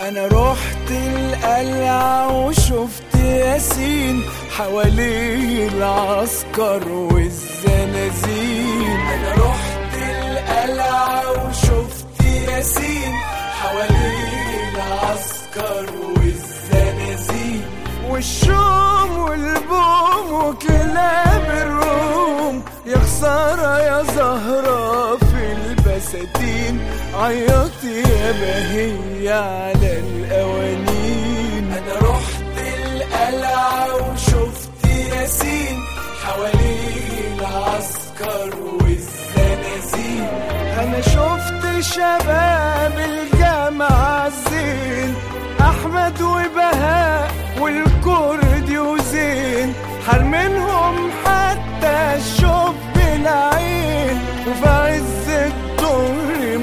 انا رحت القلعة وشفت ياسين حواليه العسكر والزنازين انا رحت القلعة وشفت ياسين حواليه العسكر والزنازين والشوم والبوم وكلاب الروم يا خسارة يا زهرة في البساتين عيطي يا بهية على القوانين أنا رحت القلعة وشفت ياسين حواليه العسكر والزنازين أنا شفت شباب الجامعة الزين أحمد وبهاء والكردي وزين حرمنهم حتى الشوف بالعين وفي عز الدور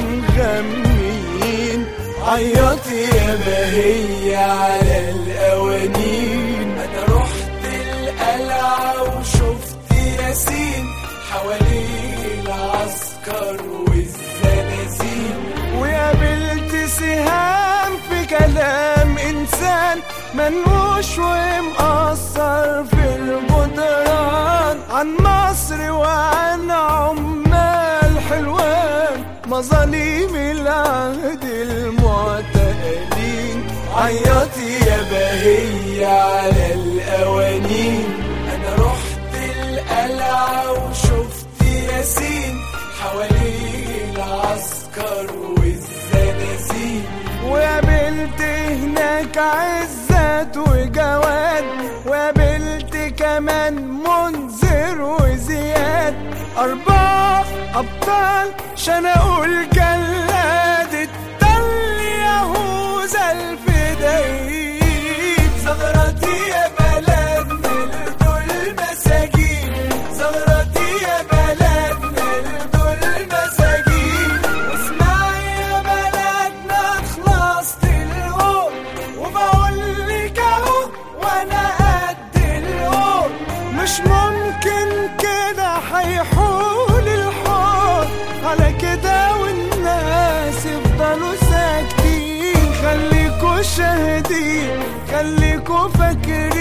مغميين عيطي يا بهية على القوانين أنا رحت القلعة وشفت ياسين حواليه العسكر والزنازين وقابلت سهام في كلام إنسان منوش ومقصر في الجدران عن مصر وعن عمال حلوان مظاليم العهد المعتقلين عيطي يا بهية على القوانين أنا رحت القلعة وشفت ياسين حواليه العسكر والزنازين وقابلت هناك عزت وجواد وقابلت كمان منذر وزياد أربعة أبطال عشان أقول جلاد التل يهوذا الفدائيين زغرتي يا بلدنا دول مساجين زغرتي يا بلدنا دول مساجين اسمعي يا بلدنا خلصت القول وبقول لك اهو وانا قد القول مش ممكن كده هيحول الحب على كده والناس يفضلوا ساكتين خليكوا شاهدين خليكوا فاكرين